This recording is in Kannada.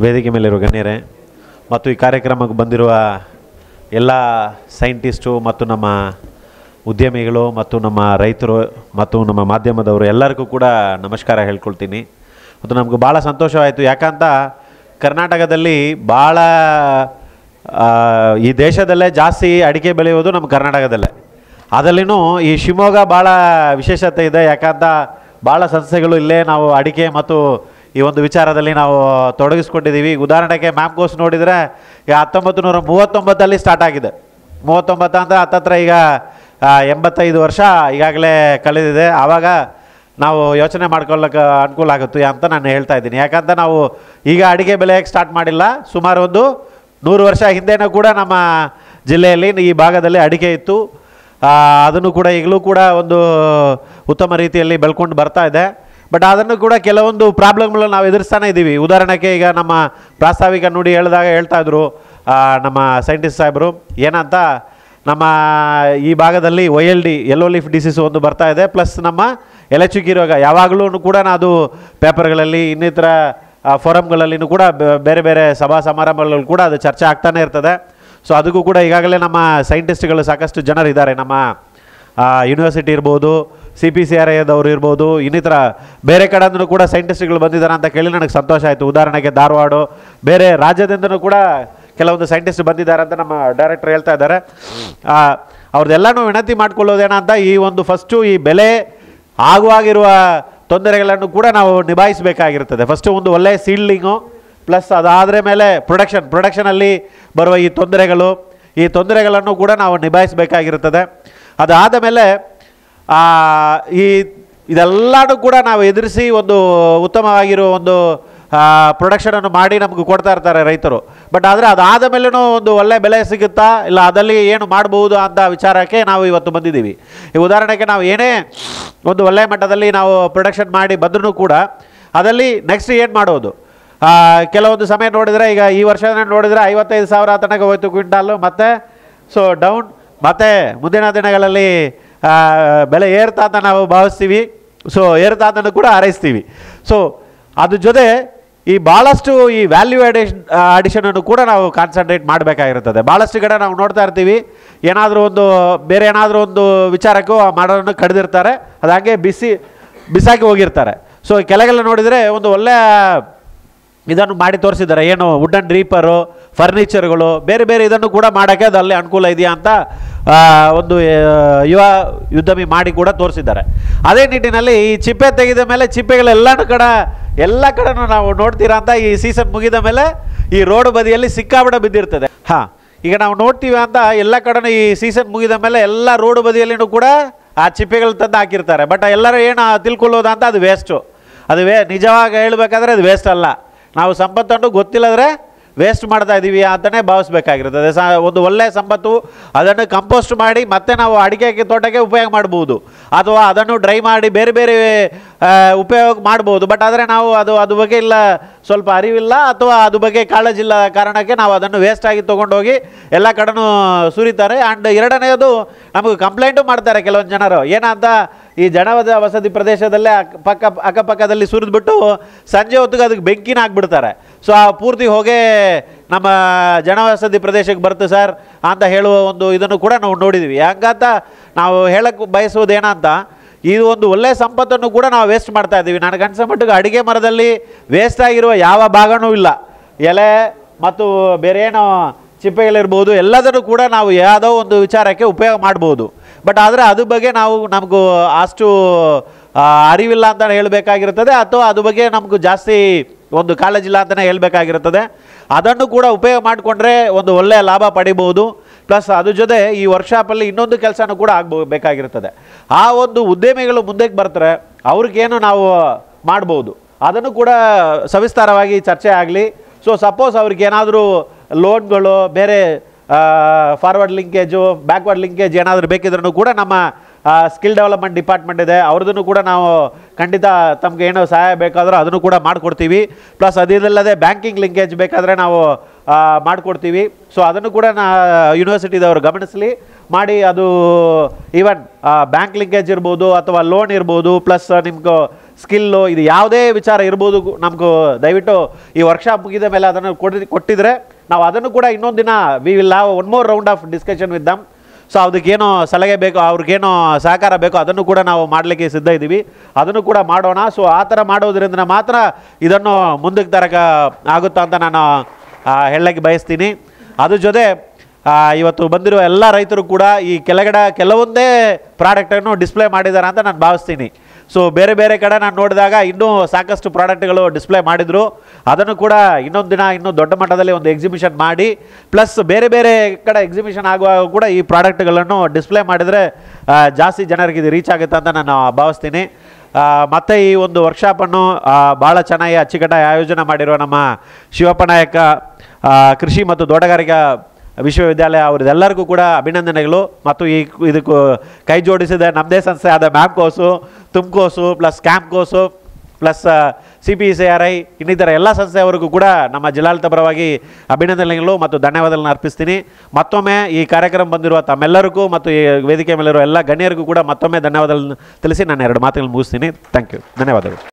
ವೇದಿಕೆ ಮೇಲಿರುವ ಗಣ್ಯರೇ ಮತ್ತು ಈ ಕಾರ್ಯಕ್ರಮಕ್ಕೆ ಬಂದಿರುವ ಎಲ್ಲ ಸೈಂಟಿಸ್ಟು ಮತ್ತು ನಮ್ಮ ಉದ್ಯಮಿಗಳು ಮತ್ತು ನಮ್ಮ ರೈತರು ಮತ್ತು ನಮ್ಮ ಮಾಧ್ಯಮದವರು ಎಲ್ಲರಿಗೂ ಕೂಡ ನಮಸ್ಕಾರ ಹೇಳ್ಕೊಳ್ತೀನಿ ಮತ್ತು ನಮಗೂ ಭಾಳ ಸಂತೋಷವಾಯಿತು ಯಾಕಂತ ಕರ್ನಾಟಕದಲ್ಲಿ ಭಾಳ ಆ, ಈ ದೇಶದಲ್ಲೇ ಜಾಸ್ತಿ ಅಡಿಕೆ ಬೆಳೆಯೋದು ನಮ್ಮ ಕರ್ನಾಟಕದಲ್ಲೇ ಅದರಲ್ಲಿನೂ ಈ ಶಿವಮೊಗ್ಗ ಭಾಳ ವಿಶೇಷತೆ ಇದೆ ಯಾಕಂತ ಭಾಳ ಸಂಸ್ಥೆಗಳು ಇಲ್ಲೇ ನಾವು ಅಡಿಕೆ ಮತ್ತು ಈ ಒಂದು ವಿಚಾರದಲ್ಲಿ ನಾವು ತೊಡಗಿಸ್ಕೊಂಡಿದ್ದೀವಿ ಉದಾಹರಣೆಗೆ ಮ್ಯಾಮ್ಗೋಸ್ ನೋಡಿದರೆ ಈಗ ಹತ್ತೊಂಬತ್ತು ನೂರ ಮೂವತ್ತೊಂಬತ್ತಲ್ಲಿ ಸ್ಟಾರ್ಟ್ ಆಗಿದೆ ಮೂವತ್ತೊಂಬತ್ತು ಅಂತ ಹತ್ತತ್ರ ಈಗ ಆ, ಎಂಬತ್ತೈದು ವರ್ಷ ಈಗಾಗಲೇ ಕಳೆದಿದೆ ಆವಾಗ ನಾವು ಯೋಚನೆ ಮಾಡ್ಕೊಳ್ಳೋಕೆ ಅನುಕೂಲ ಆಗುತ್ತೆ ಅಂತ ನಾನು ಹೇಳ್ತಾ ಇದ್ದೀನಿ ಯಾಕಂತ ನಾವು ಈಗ ಅಡಿಗೆ ಬೆಳೆಯೋಕ್ಕೆ ಸ್ಟಾರ್ಟ್ ಮಾಡಿಲ್ಲ ಸುಮಾರು ಒಂದು ನೂರು ವರ್ಷ ಹಿಂದೆನೂ ಕೂಡ ನಮ್ಮ ಜಿಲ್ಲೆಯಲ್ಲಿ ಈ ಭಾಗದಲ್ಲಿ ಅಡಿಕೆ ಇತ್ತು ಆ, ಅದನ್ನು ಕೂಡ ಈಗಲೂ ಕೂಡ ಒಂದು ಉತ್ತಮ ರೀತಿಯಲ್ಲಿ ಬೆಳ್ಕೊಂಡು ಬರ್ತಾ ಇದೆ ಬಟ್ ಅದನ್ನು ಕೂಡ ಕೆಲವೊಂದು ಪ್ರಾಬ್ಲಮ್ಗಳು ನಾವು ಎದುರಿಸ್ತಾನೆ ಇದ್ದೀವಿ ಉದಾಹರಣೆಗೆ ಈಗ ನಮ್ಮ ಪ್ರಾಸ್ತಾವಿಕ ನುಡಿ ಹೇಳಿದಾಗ ಹೇಳ್ತಾ ಇದ್ರು ಆ, ನಮ್ಮ ಸೈಂಟಿಸ್ಟ್ ಸಾಹೇಬರು ಏನಂತ ನಮ್ಮ ಈ ಭಾಗದಲ್ಲಿ O L D yellow leaf disease ಒಂದು ಬರ್ತಾ ಇದೆ ಪ್ಲಸ್ ನಮ್ಮ ಎಲೆಚುಕಿ ರೋಗ ಯಾವಾಗಲೂ ಕೂಡ ನಾ ಅದು ಪೇಪರ್ಗಳಲ್ಲಿ ಇನ್ನಿತರ ಫೋರಮ್ಗಳಲ್ಲಿನೂ ಕೂಡ ಬೆ- ಬೇರೆ ಬೇರೆ ಸಭಾ ಸಮಾರಂಭಗಳಲ್ಲಿ ಕೂಡ ಅದು ಚರ್ಚೆ ಆಗ್ತಾನೆ ಇರ್ತದೆ ಸೊ ಅದಕ್ಕೂ ಕೂಡ ಈಗಾಗಲೇ ನಮ್ಮ ಸೈಂಟಿಸ್ಟ್ಗಳು ಸಾಕಷ್ಟು ಜನರಿದ್ದಾರೆ ನಮ್ಮ ಯೂನಿವರ್ಸಿಟಿ ಇರ್ಬೋದು ಸಿ ಪಿ ಸಿ ಆರ್ ಐದವರು ಇರ್ಬೋದು ಇನ್ನಿತರ ಬೇರೆ ಕಡೆಯಿಂದನೂ ಕೂಡ ಸೈಂಟಿಸ್ಟ್ಗಳು ಬಂದಿದ್ದಾರೆ ಅಂತ ಕೇಳಿ ನನಗೆ ಸಂತೋಷ ಆಯಿತು ಉದಾಹರಣೆಗೆ ಧಾರವಾಡ ಬೇರೆ ರಾಜ್ಯದಿಂದನೂ ಕೂಡ ಕೆಲವೊಂದು ಸೈಂಟಿಸ್ಟ್ ಬಂದಿದ್ದಾರೆ ಅಂತ ನಮ್ಮ ಡೈರೆಕ್ಟರ್ ಹೇಳ್ತಾ ಇದ್ದಾರೆ ಆ, ಅವ್ರದ್ದೆಲ್ಲನೂ ವಿನಂತಿ ಮಾಡ್ಕೊಳ್ಳೋದೇನಂತ ಈ ಒಂದು ಫಸ್ಟು ಈ ಬೆಲೆ ಆಗುವಾಗಿರುವ ತೊಂದರೆಗಳನ್ನು ಕೂಡ ನಾವು ನಿಭಾಯಿಸಬೇಕಾಗಿರ್ತದೆ ಫಸ್ಟು ಒಂದು ಒಳ್ಳೆಯ ಸೀಲ್ಡಿಂಗು ಪ್ಲಸ್ ಅದಾದರೆ ಮೇಲೆ ಪ್ರೊಡಕ್ಷನ್ ಪ್ರೊಡಕ್ಷನಲ್ಲಿ ಬರುವ ಈ ತೊಂದರೆಗಳು ಈ ತೊಂದರೆಗಳನ್ನು ಕೂಡ ನಾವು ನಿಭಾಯಿಸಬೇಕಾಗಿರುತ್ತದೆ ಅದಾದ ಮೇಲೆ ಆ, ಈ ಇದೆಲ್ಲನೂ ಕೂಡ ನಾವು ಎದುರಿಸಿ ಒಂದು ಉತ್ತಮವಾಗಿರೋ ಒಂದು ಪ್ರೊಡಕ್ಷನನ್ನು ಮಾಡಿ ನಮಗೆ ಕೊಡ್ತಾ ಇರ್ತಾರೆ ರೈತರು ಬಟ್ ಆದರೆ ಅದಾದ ಮೇಲೂ ಒಂದು ಒಳ್ಳೆ ಬೆಲೆ ಸಿಗುತ್ತಾ ಇಲ್ಲ ಅದಲ್ಲಿ ಏನು ಮಾಡಬಹುದು ಅಂತ ವಿಚಾರಕ್ಕೆ ನಾವು ಇವತ್ತು ಬಂದಿದ್ದೀವಿ ಈ ಉದಾಹರಣೆಗೆ ನಾವು ಏನೇ ಒಂದು ಒಳ್ಳೆಯ ಮಟ್ಟದಲ್ಲಿ ನಾವು ಪ್ರೊಡಕ್ಷನ್ ಮಾಡಿ ಬಂದ್ರೂ ಕೂಡ ಅದಲ್ಲಿ ನೆಕ್ಸ್ಟ್ ಏನು ಮಾಡೋದು ಆ, ಕೆಲವೊಂದು ಸಮಯ ನೋಡಿದರೆ ಈಗ ಈ ವರ್ಷ ನೋಡಿದರೆ ಐವತ್ತೈದು ಸಾವಿರ ತನಕ ಹೋಯ್ತು ಕ್ವಿಂಟಾಲು ಮತ್ತೆ ಸೊ ಡೌನ್ ಮತ್ತೆ ಮುಂದಿನ ದಿನಗಳಲ್ಲಿ ಆ, ಬೆಲೆ ಏರ್ತಾ ಅಂತ ನಾವು ಭಾವಿಸ್ತೀವಿ ಸೊ ಏರ್ತಾ ಅಂತಲೂ ಕೂಡ ಹಾರೈಸ್ತೀವಿ ಸೊ ಅದ್ರ ಜೊತೆ ಈ ಭಾಳಷ್ಟು ಈ ವ್ಯಾಲ್ಯೂ ಅಡಿಷನ್ ಅಡಿಷನನ್ನು ಕೂಡ ನಾವು ಕಾನ್ಸಂಟ್ರೇಟ್ ಮಾಡಬೇಕಾಗಿರುತ್ತದೆ ಭಾಳಷ್ಟು ಕಡೆ ನಾವು ನೋಡ್ತಾ ಇರ್ತೀವಿ ಏನಾದರೂ ಒಂದು ಬೇರೆ ಏನಾದರೂ ಒಂದು ವಿಚಾರಕ್ಕೂ ಆ ಮಾಡೋದನ್ನು ಕಡಿದಿರ್ತಾರೆ ಅದು ಹಾಗೆ ಬಿಸಿ ಬಿಸಾಕಿ ಹೋಗಿರ್ತಾರೆ ಸೊ ಕೆಳಗೆಲ್ಲ ನೋಡಿದರೆ ಒಂದು ಒಳ್ಳೆಯ ಇದನ್ನು ಮಾಡಿ ತೋರಿಸಿದ್ದಾರೆ ಏನು ವುಡನ್ ರೀಪರು ಫರ್ನಿಚರ್ಗಳು ಬೇರೆ ಬೇರೆ ಇದನ್ನು ಕೂಡ ಮಾಡೋಕ್ಕೆ ಅದು ಅಲ್ಲಿ ಅನುಕೂಲ ಇದೆಯಾ ಅಂತ ಆ, ಒಂದು ಆ, ಯುವ ಉದ್ಯಮಿ ಮಾಡಿ ಕೂಡ ತೋರಿಸಿದ್ದಾರೆ ಅದೇ ನಿಟ್ಟಿನಲ್ಲಿ ಈ ಚಿಪ್ಪೆ ತೆಗೆದ ಮೇಲೆ ಚಿಪ್ಪೆಗಳೆಲ್ಲನೂ ಕಡೆ ಎಲ್ಲ ಕಡೆನೂ ನಾವು ನೋಡ್ತೀರಾ ಅಂತ ಈ ಸೀಸನ್ ಮುಗಿದ ಮೇಲೆ ಈ ರೋಡ್ ಬದಿಯಲ್ಲಿ ಸಿಕ್ಕಾಬಿಡ ಬಿದ್ದಿರ್ತದೆ ಹಾಂ ಈಗ ನಾವು ನೋಡ್ತೀವಿ ಅಂತ ಎಲ್ಲ ಕಡೆನೂ ಈ ಸೀಸನ್ ಮುಗಿದ ಮೇಲೆ ಎಲ್ಲ ರೋಡ್ ಬದಿಯಲ್ಲಿನೂ ಕೂಡ ಆ ಚಿಪ್ಪೆಗಳು ತಂದು ಹಾಕಿರ್ತಾರೆ ಬಟ್ ಎಲ್ಲರೂ ಏನು ತಿಳ್ಕೊಳ್ಳೋದು ಅಂತ ಅದು ವೇಸ್ಟು ಅದು ವೇ ನಿಜವಾಗಿ ಹೇಳ್ಬೇಕಾದ್ರೆ ಅದು ವೇಸ್ಟ್ ಅಲ್ಲ ನಾವು ಸಂಪತ್ತನ್ನು ಗೊತ್ತಿಲ್ಲದ್ರೆ ವೇಸ್ಟ್ ಮಾಡ್ತಾ ಇದ್ದೀವಿ ಅಂತಲೇ ಭಾವಿಸ್ಬೇಕಾಗಿರ್ತದೆ ಸ ಒಂದು ಒಳ್ಳೆಯ ಸಂಪತ್ತು ಅದನ್ನು ಕಂಪೋಸ್ಟ್ ಮಾಡಿ ಮತ್ತೆ ನಾವು ಅಡಿಕೆ ತೋಟಕ್ಕೆ ಉಪಯೋಗ ಮಾಡ್ಬೋದು ಅಥವಾ ಅದನ್ನು ಡ್ರೈ ಮಾಡಿ ಬೇರೆ ಬೇರೆ ಆ, ಉಪಯೋಗ ಮಾಡ್ಬೋದು ಬಟ್ ಆದರೆ ನಾವು ಅದು ಅದು ಬಗ್ಗೆ ಇಲ್ಲ ಸ್ವಲ್ಪ ಅರಿವಿಲ್ಲ ಅಥವಾ ಅದು ಬಗ್ಗೆ ಕಾಳಜಿ ಇಲ್ಲ ಕಾರಣಕ್ಕೆ ನಾವು ಅದನ್ನು ವೇಸ್ಟ್ ಆಗಿ ತೊಗೊಂಡೋಗಿ ಎಲ್ಲ ಕಡೆನೂ ಸುರಿತಾರೆ ಆ್ಯಂಡ್ ಎರಡನೆಯದು ನಮಗೆ ಕಂಪ್ಲೇಂಟು ಮಾಡ್ತಾರೆ ಕೆಲವೊಂದು ಜನರು ಏನಂತ ಈ ಜನವದ ವಸತಿ ಪ್ರದೇಶದಲ್ಲೇ ಅಕ್ಕ ಪಕ್ಕ ಅಕ್ಕಪಕ್ಕದಲ್ಲಿ ಸುರಿದ್ಬಿಟ್ಟು ಸಂಜೆ ಹೊತ್ತಿಗೆ ಅದಕ್ಕೆ ಬೆಂಕಿನ ಹಾಕ್ಬಿಡ್ತಾರೆ ಸೊ ಆ ಪೂರ್ತಿ ಹೊಗೆ ನಮ್ಮ ಜನವಸತಿ ಪ್ರದೇಶಕ್ಕೆ ಬರುತ್ತೆ ಸರ್ ಅಂತ ಹೇಳುವ ಒಂದು ಇದನ್ನು ಕೂಡ ನಾವು ನೋಡಿದ್ವಿ ಯಾಕಂತ ನಾವು ಹೇಳಕ್ಕೆ ಬಯಸೋದೇನಂತ ಇದು ಒಂದು ಒಳ್ಳೆಯ ಸಂಪತ್ತನ್ನು ಕೂಡ ನಾವು ವೇಸ್ಟ್ ಮಾಡ್ತಾ ಇದ್ದೀವಿ ನನಗೆ ಅನ್ಸೋ ಮಟ್ಟಿಗೆ ಅಡಿಗೆ ಮರದಲ್ಲಿ ವೇಸ್ಟ್ ಆಗಿರುವ ಯಾವ ಭಾಗನೂ ಇಲ್ಲ ಎಲೆ ಮತ್ತು ಬೇರೆ ಏನೋ ಚಿಪ್ಪೆಗಳಿರ್ಬೋದು ಎಲ್ಲದನ್ನು ಕೂಡ ನಾವು ಯಾವುದೋ ಒಂದು ವಿಚಾರಕ್ಕೆ ಉಪಯೋಗ ಮಾಡ್ಬೋದು ಬಟ್ ಆದರೆ ಅದ್ರ ಬಗ್ಗೆ ನಾವು ನಮಗೂ ಅಷ್ಟು ಆ, ಅರಿವಿಲ್ಲ ಅಂತ ಹೇಳಬೇಕಾಗಿರ್ತದೆ ಅಥವಾ ಅದ್ರ ಬಗ್ಗೆ ನಮಗೂ ಜಾಸ್ತಿ ಒಂದು ಕಾಳಜಿ ಇಲ್ಲ ಅಂತಲೇ ಹೇಳಬೇಕಾಗಿರ್ತದೆ ಅದನ್ನು ಕೂಡ ಉಪಯೋಗ ಮಾಡಿಕೊಂಡ್ರೆ ಒಂದು ಒಳ್ಳೆಯ ಲಾಭ ಪಡಿಬೋದು ಪ್ಲಸ್ ಅದ್ರ ಜೊತೆ ಈ ವರ್ಕ್ಶಾಪಲ್ಲಿ ಇನ್ನೊಂದು ಕೆಲಸನೂ ಕೂಡ ಆಗ್ಬೋ ಬೇಕಾಗಿರ್ತದೆ ಆ ಒಂದು ಉದ್ಯಮಿಗಳು ಮುಂದಕ್ಕೆ ಬರ್ತಾರೆ ಅವ್ರಿಗೇನು ನಾವು ಮಾಡ್ಬೋದು ಅದನ್ನು ಕೂಡ ಸವಿಸ್ತಾರವಾಗಿ ಚರ್ಚೆ ಆಗಲಿ ಸೊ ಸಪೋಸ್ ಅವ್ರಿಗೆ ಏನಾದರೂ ಲೋನ್ಗಳು ಬೇರೆ ಫಾರ್ವರ್ಡ್ ಲಿಂಕೇಜು ಬ್ಯಾಕ್ವರ್ಡ್ ಲಿಂಕೇಜ್ ಏನಾದರೂ ಬೇಕಿದ್ರೂ ಕೂಡ ನಮ್ಮ ಸ್ಕಿಲ್ ಡೆವಲಪ್ಮೆಂಟ್ ಡಿಪಾರ್ಟ್ಮೆಂಟ್ ಇದೆ ಅವ್ರದ್ದನ್ನು ಕೂಡ ನಾವು ಖಂಡಿತ ತಮಗೆ ಏನೋ ಸಹಾಯ ಬೇಕಾದರೂ ಅದನ್ನು ಕೂಡ ಮಾಡಿಕೊಡ್ತೀವಿ ಪ್ಲಸ್ ಅದಿಲ್ಲದೆ ಬ್ಯಾಂಕಿಂಗ್ ಲಿಂಕೇಜ್ ಬೇಕಾದರೆ ನಾವು ಆ, ಮಾಡಿಕೊಡ್ತೀವಿ ಸೊ ಅದನ್ನು ಕೂಡ ನಾ ಯೂನಿವರ್ಸಿಟಿದವರು ಗಮನಿಸಲಿ ಮಾಡಿ ಅದು ಈವನ್ ಬ್ಯಾಂಕ್ ಲಿಂಕೇಜ್ ಇರ್ಬೋದು ಅಥವಾ ಲೋನ್ ಇರ್ಬೋದು ಪ್ಲಸ್ ನಿಮ್ಗೆ ಸ್ಕಿಲ್ಲು ಇದು ಯಾವುದೇ ವಿಚಾರ ಇರ್ಬೋದು ನಮಗೂ ದಯವಿಟ್ಟು ಈ ವರ್ಕ್ಶಾಪ್ ಮುಗಿದ ಮೇಲೆ ಅದನ್ನು ಕೊಡಿ ಕೊಟ್ಟಿದ್ರೆ ನಾವು ಅದನ್ನು ಕೂಡ ಇನ್ನೊಂದು ದಿನ we will have one more round of discussion with them so ಅದಕ್ಕೇನೋ ಸಲಹೆ ಬೇಕೋ ಅವ್ರಿಗೇನೋ ಸಹಕಾರ ಬೇಕೋ ಅದನ್ನು ಕೂಡ ನಾವು ಮಾಡಲಿಕ್ಕೆ ಸಿದ್ಧ ಇದ್ದೀವಿ ಅದನ್ನು ಕೂಡ ಮಾಡೋಣ ಸೊ ಆ ಥರ ಮಾಡೋದ್ರಿಂದ ಮಾತ್ರ ಇದನ್ನು ಮುಂದಕ್ಕೆ ತರಕ ಆಗುತ್ತಾ ಅಂತ ನಾನು ಆ, ಹೇಳಕ್ಕೆ ಬಯಸ್ತೀನಿ ಅದ್ರ ಜೊತೆ ಆ, ಇವತ್ತು ಬಂದಿರುವ ಎಲ್ಲ ರೈತರು ಕೂಡ ಈ ಕೆಳಗಡೆ ಕೆಲವೊಂದೇ ಪ್ರಾಡಕ್ಟನ್ನು ಡಿಸ್ಪ್ಲೇ ಮಾಡಿದ್ದಾರೆ ಅಂತ ನಾನು ಭಾವಿಸ್ತೀನಿ ಸೊ ಬೇರೆ ಬೇರೆ ಕಡೆ ನಾನು ನೋಡಿದಾಗ ಇನ್ನೂ ಸಾಕಷ್ಟು ಪ್ರಾಡಕ್ಟ್ಗಳು ಡಿಸ್ಪ್ಲೇ ಮಾಡಿದರು ಅದನ್ನು ಕೂಡ ಇನ್ನೊಂದು ದಿನ ಇನ್ನೂ ದೊಡ್ಡ ಮಟ್ಟದಲ್ಲಿ ಒಂದು ಎಕ್ಸಿಬಿಷನ್ ಮಾಡಿ ಪ್ಲಸ್ ಬೇರೆ ಬೇರೆ ಕಡೆ ಎಕ್ಸಿಬಿಷನ್ ಆಗುವಾಗ ಕೂಡ ಈ ಪ್ರಾಡಕ್ಟ್ಗಳನ್ನು ಡಿಸ್ಪ್ಲೇ ಮಾಡಿದರೆ ಆ, ಜಾಸ್ತಿ ಜನರಿಗೆ ಇದು ರೀಚ್ ಆಗುತ್ತೆ ಅಂತ ನಾನು ಭಾವಿಸ್ತೀನಿ ಆ, ಮತ್ತೆ ಈ ಒಂದು ವರ್ಕ್ಶಾಪನ್ನು ಭಾಳ ಚೆನ್ನಾಗಿ ಅಚ್ಚುಕಟ್ಟಾಗಿ ಆಯೋಜನೆ ಮಾಡಿರುವ ನಮ್ಮ ಶಿವಪ್ಪ ನಾಯಕ ಆ, ಕೃಷಿ ಮತ್ತು ತೋಟಗಾರಿಕಾ ವಿಶ್ವವಿದ್ಯಾಲಯ ಅವರಿಗೆಲ್ಲರಿಗೂ ಕೂಡ ಅಭಿನಂದನೆಗಳು ಮತ್ತು ಈ ಇದಕ್ಕೂ ಕೈ ಜೋಡಿಸಿದ ನಮ್ಮದೇ ಸಂಸ್ಥೆ ಆದ Mamcos Tumkos plus Campco plus C P C R I ಇನ್ನಿತರ ಎಲ್ಲ ಸಂಸ್ಥೆಯವರಿಗೂ ಕೂಡ ನಮ್ಮ ಜಿಲ್ಲಾಡಳಿತ ಪರವಾಗಿ ಅಭಿನಂದನೆಗಳು ಮತ್ತು ಧನ್ಯವಾದಗಳನ್ನು ಅರ್ಪಿಸ್ತೀನಿ ಮತ್ತೊಮ್ಮೆ ಈ ಕಾರ್ಯಕ್ರಮ ಬಂದಿರುವ ತಮ್ಮೆಲ್ಲರಿಗೂ ಮತ್ತು ಈ ವೇದಿಕೆ ಮೇಲಿರುವ ಎಲ್ಲ ಗಣ್ಯರಿಗೂ ಕೂಡ ಮತ್ತೊಮ್ಮೆ ಧನ್ಯವಾದಗಳನ್ನು ತಿಳಿಸಿ ನಾನು ಎರಡು ಮಾತುಗಳನ್ನು ಮುಗಿಸ್ತೀನಿ ಥ್ಯಾಂಕ್ ಯು ಧನ್ಯವಾದಗಳು